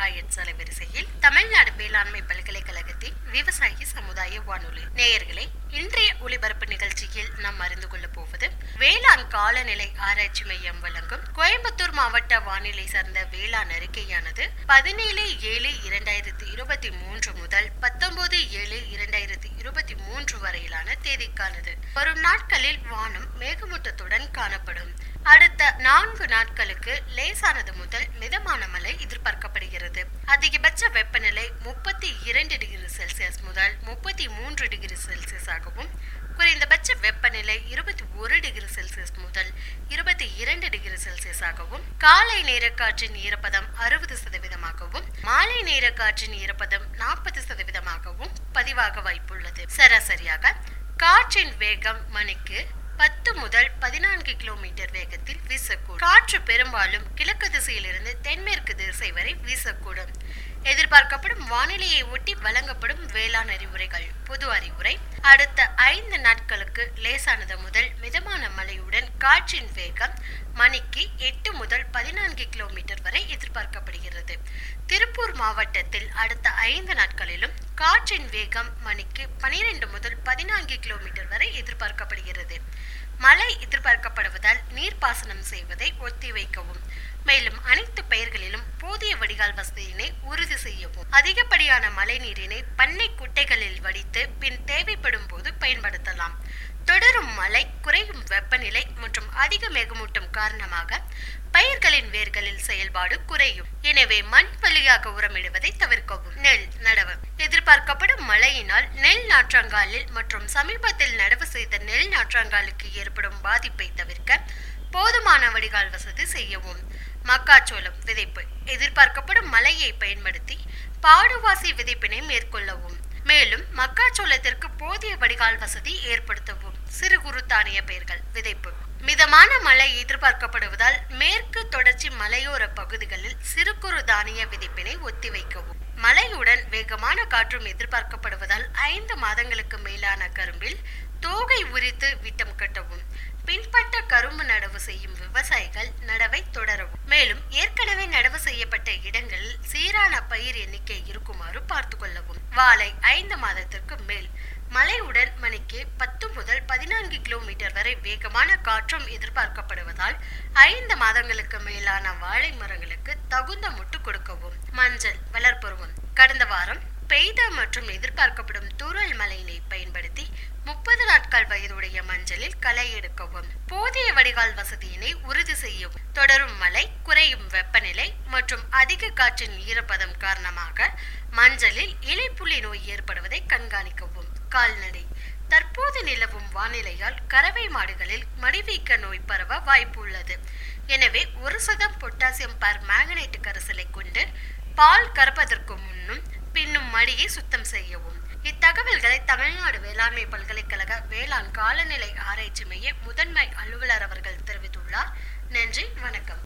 megahertz அலைவரிசையில் தமிழ்நாடு வேளாண்மை பல்கலைக்கழகத்தின் விவசாயி சமுதாய வானொலி நேயர்களே இன்றைய ஒளிபரப்பு நிகழ்ச்சியில் நாம் அறிந்து கொள்ளப் போவது வேளாண் காலநிலை ஆராய்ச்சி மையம் வழங்கும் கோயம்புத்தூர் மாவட்ட வானிலை சார்ந்த வேளாண் அறிக்கையானது பதினேழு ஏழு இரண்டாயிரத்தி இருபத்தி மூன்று முதல் பத்தொன்பது ஏழு இரண்டாயிரத்தி இருபத்தி மூன்று வரையிலான தேதிக்கானது வரும் நாட்களில் வானம் மேகமூட்டத்துடன் காணப்படும் அடுத்த நான்கு நாட்களுக்கு லேசானது முதல் மிதமான மழை எதிர்பார்க்கப்படுகிறது அதிகபட்ச வெப்பநிலை முப்பத்தி இரண்டு டிகிரி செல்சியஸ் முதல் முப்பத்தி மூன்று டிகிரி செல்சியஸ் ஆகவும் குறைந்தபட்ச வெப்பநிலை இருபத்தி ஒரு டிகிரி செல்சியஸ் முதல் இருபத்தி இரண்டு டிகிரி செல்சியஸ் ஆகவும் காலை நேர காற்றின் ஈரப்பதம் அறுபது சதவீதமாகவும் மாலை நேர காற்றின் ஈரப்பதம் நாற்பது சதவீதமாகவும் பதிவாக வாய்ப்புள்ளது சராசரியாக காற்றின் வேகம் மணிக்கு பத்து முதல் பதினான்கு கிலோமீட்டர் வேகத்தில் வீசக்கூடும் காற்று பெரும்பாலும் கிழக்கு திசையிலிருந்து தென்மேற்கு திசை வரை வீசக்கூடும் எதிர்பார்க்கப்படும் வானிலையை ஒட்டி வழங்கப்படும் வேளாண் அறிவுரைகள் பொது அறிவுரை அடுத்த ஐந்து நாட்களுக்கு லேசானது முதல் மிதமான மழையுடன் காற்றின் வேகம் மணிக்கு எட்டு முதல் பதினான்கு கிலோமீட்டர் வரை எதிர்பார்க்கப்படுகிறது திருப்பூர் மாவட்டத்தில் அடுத்த ஐந்து நாட்களிலும் காற்றின் வேகம் மணிக்கு பனிரெண்டு முதல் பதினான்கு கிலோமீட்டர் வரை எதிர்பார்க்கப்படுகிறது மழை எதிர்பார்க்கப்படுவதால் நீர்ப்பாசனம் செய்வதை ஒத்திவைக்கவும் மேலும் அனைத்து பயிர்களிலும் போதிய வடிகால் வசதியினை உறுதி செய்யவும் அதிகப்படியான மழை நீரினை பண்ணை குட்டைகளில் வடித்து பின் தேவைப்படும் போது பயன்படுத்தலாம் தொடரும் மழை குறையும் வெப்பநிலை மற்றும் அதிக மேகமூட்டம் காரணமாக பயிர்களின் வேர்களில் செயல்பாடு குறையும் எனவே மண் வழியாக உரமிடுவதை தவிர்க்கவும் நெல் நடவு எதிர்பார்க்கப்படும் மழையினால் நெல் நாற்றங்காலில் மற்றும் சமீபத்தில் நடவு செய்த நெல் நாற்றங்காலுக்கு ஏற்படும் பாதிப்பை தவிர்க்க போதுமான வடிகால் வசதி செய்யவும் மக்காச்சோளம் விதைப்பு எதிர்பார்க்கப்படும் மழையை பயன்படுத்தி பாடுவாசி விதைப்பினை மேற்கொள்ளவும் மேலும் மக்காச்சோளத்திற்கு போதிய வடிகால் வசதி ஏற்படுத்தவும் சிறு குறு தானிய பயிர்கள் விதைப்பு மிதமான மழை எதிர்பார்க்கப்படுவதால் மேற்கு தொடர்ச்சி மலையோர பகுதிகளில் சிறு குறு தானிய விதைப்பினை ஒத்திவைக்கவும் மழையுடன் வேகமான காற்றும் எதிர்பார்க்கப்படுவதால் ஐந்து மாதங்களுக்கு மேலான கரும்பில் தோகை உரித்து விட்டம் கட்டவும் பின்பற்ற கரும்பு நடவு செய்யும் விவசாயிகள் நடவை தொடரவும் மேலும் ஏற்கனவே நடவு செய்யப்பட்ட இடங்களில் சீரான பயிர் எண்ணிக்கை இருக்குமாறு பார்த்து கொள்ளவும் வாழை ஐந்து மாதத்திற்கு மேல் மழையுடன் மணிக்கு பத்து முதல் பதினான்கு கிலோமீட்டர் வரை வேகமான காற்றும் எதிர்பார்க்கப்படுவதால் ஐந்து மாதங்களுக்கு மேலான வாழை மரங்களுக்கு தகுந்த முட்டு கொடுக்கவும் மஞ்சள் வளர்ப்பருவம் கடந்த வாரம் பெய்த மற்றும் எதிர்பார்க்கப்படும் தூறல் மழையினை பயன்படுத்தி முப்பது நாட்கள் வயதுடைய மஞ்சளில் களை எடுக்கவும் போதிய வடிகால் வசதியினை உறுதி செய்யவும் தொடரும் மழை குறையும் வெப்பநிலை மற்றும் அதிக காற்றின் ஈரப்பதம் காரணமாக மஞ்சளில் இலைப்புள்ளி நோய் ஏற்படுவதை கண்காணிக்கவும் கால்நடை தற்போது நிலவும் வானிலையால் கறவை மாடுகளில் மடிவீக்க நோய் பரவ வாய்ப்பு உள்ளது எனவே ஒரு சதம் பொட்டாசியம் பர் மேங்கனேட் கரைசலை கொண்டு பால் கறப்பதற்கு முன்னும் பின்னும் மடியை சுத்தம் செய்யவும் இத்தகவல்களை தமிழ்நாடு வேளாண்மை பல்கலைக்கழக வேளாண் காலநிலை ஆராய்ச்சி மைய முதன்மை அலுவலர் அவர்கள் தெரிவித்துள்ளார் நன்றி வணக்கம்